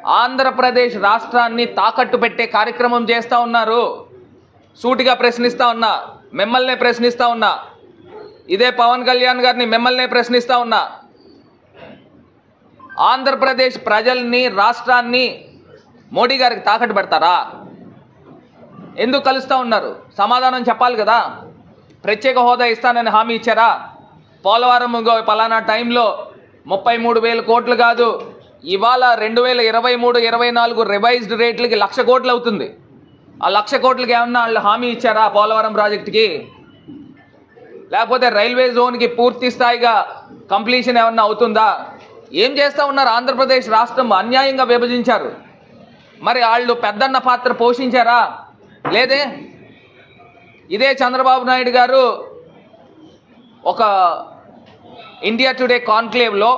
ఆంధ్రప్రదేశ్ రాష్ట్రాన్ని తాకట్టు పెట్టే కార్యక్రమం చేస్తూ ఉన్నారు సూటిగా ప్రశ్నిస్తా ఉన్నా మిమ్మల్నే ప్రశ్నిస్తా ఉన్నా ఇదే పవన్ కళ్యాణ్ గారిని మిమ్మల్నే ప్రశ్నిస్తా ఉన్నా ఆంధ్రప్రదేశ్ ప్రజల్ని రాష్ట్రాన్ని మోడీ గారికి తాకట్టు పెడతారా ఎందుకు కలుస్తూ ఉన్నారు సమాధానం చెప్పాలి కదా ప్రత్యేక హోదా ఇస్తానని హామీ ఇచ్చారా పోలవరం ఇంకో పలానా టైంలో ముప్పై మూడు వేల కోట్లు కాదు ఇవాళ రెండు వేల ఇరవై మూడు ఇరవై నాలుగు రివైజ్డ్ రేట్లకి లక్ష కోట్లు అవుతుంది ఆ లక్ష కోట్లకి ఏమన్నా వాళ్ళు హామీ ఇచ్చారా పోలవరం ప్రాజెక్టుకి లేకపోతే రైల్వే జోన్కి పూర్తి స్థాయిగా కంప్లీషన్ ఏమన్నా అవుతుందా ఏం చేస్తూ ఉన్నారు ఆంధ్రప్రదేశ్ రాష్ట్రం అన్యాయంగా విభజించారు మరి వాళ్ళు పెద్దన్న పాత్ర పోషించారా లేదే ఇదే చంద్రబాబు నాయుడు గారు ఒక ఇండియా టుడే కాన్క్లేవ్లో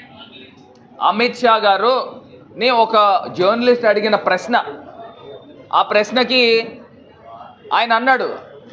అమిత్ షా గారు ని ఒక జర్నలిస్ట్ అడిగిన ప్రశ్న ఆ ప్రశ్నకి ఆయన అన్నాడు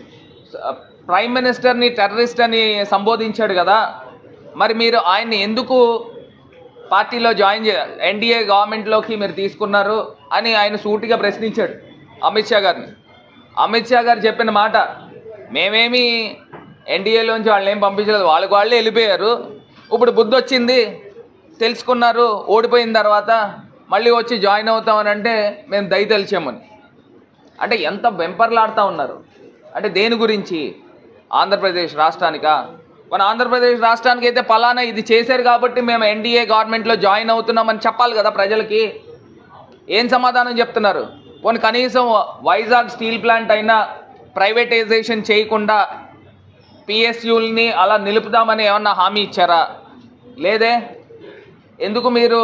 ప్రైమ్ మినిస్టర్ని టెర్రరిస్ట్ అని సంబోధించాడు కదా మరి మీరు ఆయన్ని ఎందుకు పార్టీలో జాయిన్ చే ఎన్డీఏ గవర్నమెంట్లోకి మీరు తీసుకున్నారు అని ఆయన సూటిగా ప్రశ్నించాడు అమిత్ షా గారిని అమిత్ షా గారు చెప్పిన మాట మేమేమి ఎన్డీఏలోంచి వాళ్ళని ఏం పంపించలేదు వాళ్ళకి వాళ్ళే వెళ్ళిపోయారు ఇప్పుడు బుద్ధి వచ్చింది తెలుసుకున్నారు ఓడిపోయిన తర్వాత మళ్ళీ వచ్చి జాయిన్ అవుతామని అంటే మేము దయ తెలిచామని అంటే ఎంత వెంపర్లాడుతూ ఉన్నారు అంటే దేని గురించి ఆంధ్రప్రదేశ్ రాష్ట్రానికా మన ఆంధ్రప్రదేశ్ రాష్ట్రానికి అయితే పలానా ఇది చేశారు కాబట్టి మేము ఎన్డీఏ గవర్నమెంట్లో జాయిన్ అవుతున్నామని చెప్పాలి కదా ప్రజలకి ఏం సమాధానం చెప్తున్నారు పోనీ కనీసం వైజాగ్ స్టీల్ ప్లాంట్ అయినా ప్రైవేటైజేషన్ చేయకుండా పిఎస్యుల్ని అలా నిలుపుదామని ఏమన్నా హామీ ఇచ్చారా లేదే ఎందుకు మీరు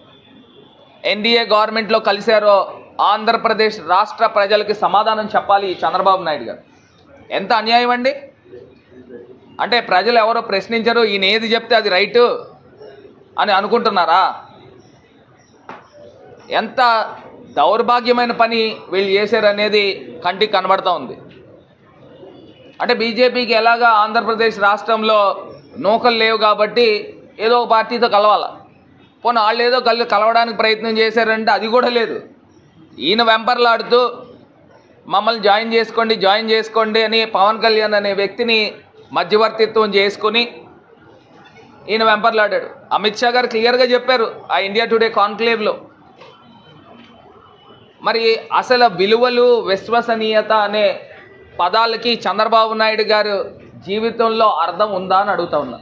ఎన్డీఏ గవర్నమెంట్లో కలిశారో ఆంధ్రప్రదేశ్ రాష్ట్ర ప్రజలకి సమాధానం చెప్పాలి ఈ చంద్రబాబు నాయుడు గారు ఎంత అన్యాయం అండి అంటే ప్రజలు ఎవరో ప్రశ్నించరు ఈయన ఏది చెప్తే అది రైటు అని అనుకుంటున్నారా ఎంత దౌర్భాగ్యమైన పని వీళ్ళు చేశారనేది కంటికి కనబడతా ఉంది అంటే బీజేపీకి ఎలాగా ఆంధ్రప్రదేశ్ రాష్ట్రంలో నూకలు లేవు కాబట్టి ఏదో ఒక పార్టీతో కలవాల పోనీ వాళ్ళు ఏదో కలి కలవడానికి ప్రయత్నం చేశారంటే అది కూడా లేదు ఈయన వెంపర్లాడుతూ మమ్మల్ని జాయిన్ చేసుకోండి జాయిన్ చేసుకోండి అని పవన్ కళ్యాణ్ అనే వ్యక్తిని మధ్యవర్తిత్వం చేసుకుని ఈయన వెంపర్లాడాడు అమిత్ షా గారు క్లియర్గా చెప్పారు ఆ ఇండియా టుడే కాన్క్లేవ్లో మరి అసలు విలువలు విశ్వసనీయత అనే పదాలకి చంద్రబాబు నాయుడు గారు జీవితంలో అర్థం ఉందా అని అడుగుతా ఉన్నా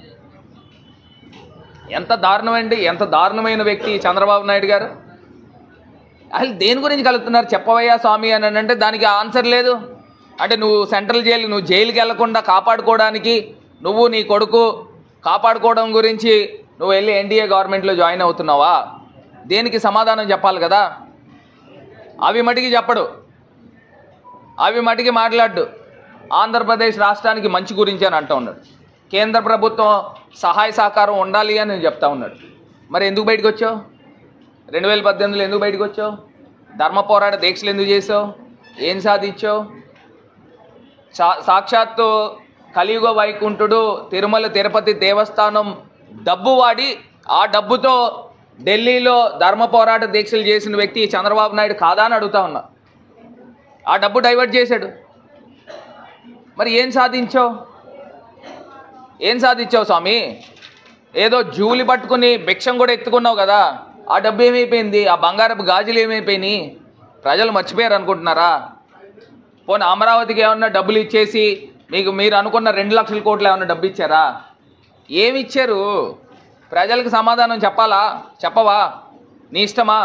ఎంత దారుణమండి ఎంత దారుణమైన వ్యక్తి ఈ చంద్రబాబు నాయుడు గారు అసలు దేని గురించి కలుగుతున్నారు చెప్పవయ్యా స్వామి అని అంటే దానికి ఆన్సర్ లేదు అంటే నువ్వు సెంట్రల్ జైలు నువ్వు జైలుకి వెళ్లకుండా కాపాడుకోవడానికి నువ్వు నీ కొడుకు కాపాడుకోవడం గురించి నువ్వు వెళ్ళి ఎన్డీఏ గవర్నమెంట్లో జాయిన్ అవుతున్నావా దేనికి సమాధానం చెప్పాలి కదా అవి మటికి చెప్పడు అవి మటికి మాట్లాడు ఆంధ్రప్రదేశ్ రాష్ట్రానికి మంచి గురించి అని అంటూ ఉన్నాడు కేంద్ర ప్రభుత్వం సహాయ సహకారం ఉండాలి అని నేను చెప్తా ఉన్నాడు మరి ఎందుకు బయటకు వచ్చావు రెండు వేల పద్దెనిమిదిలో ఎందుకు బయటకు వచ్చావు ధర్మ పోరాట దీక్షలు ఎందుకు చేసావు ఏం సాధించావు సా సాక్షాత్తు కలియుగ వైకుంఠుడు తిరుమల తిరుపతి దేవస్థానం డబ్బు వాడి ఆ డబ్బుతో ఢిల్లీలో ధర్మ పోరాట దీక్షలు చేసిన వ్యక్తి చంద్రబాబు నాయుడు కాదా అని అడుగుతా ఉన్నా ఆ డబ్బు డైవర్ట్ చేశాడు మరి ఏం సాధించావు ఏం సాధించావు స్వామి ఏదో జూలి పట్టుకుని భిక్షం కూడా ఎత్తుకున్నావు కదా ఆ డబ్బు ఏమైపోయింది ఆ బంగారపు గాజులు ఏమైపోయినాయి ప్రజలు మర్చిపోయారు అనుకుంటున్నారా పోనీ అమరావతికి ఏమన్నా డబ్బులు ఇచ్చేసి మీకు మీరు అనుకున్న రెండు లక్షల కోట్లు ఏమన్నా డబ్బు ఇచ్చారా ఏమి ఇచ్చారు ప్రజలకు సమాధానం చెప్పాలా చెప్పవా నీ ఇష్టమా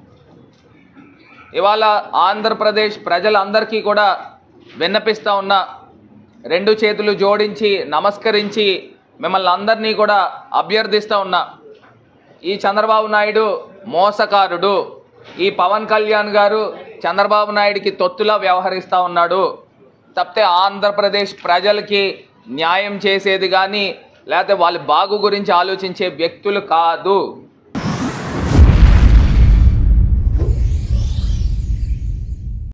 ఇవాళ ఆంధ్రప్రదేశ్ ప్రజలందరికీ కూడా విన్నపిస్తా ఉన్నా రెండు చేతులు జోడించి నమస్కరించి మిమ్మల్ని అందరినీ కూడా అభ్యర్థిస్తూ ఉన్నా ఈ చంద్రబాబు నాయుడు మోసకారుడు ఈ పవన్ కళ్యాణ్ గారు చంద్రబాబు నాయుడికి తొత్తులా వ్యవహరిస్తూ ఉన్నాడు తప్పితే ఆంధ్రప్రదేశ్ ప్రజలకి న్యాయం చేసేది కానీ లేకపోతే వాళ్ళ బాగు గురించి ఆలోచించే వ్యక్తులు కాదు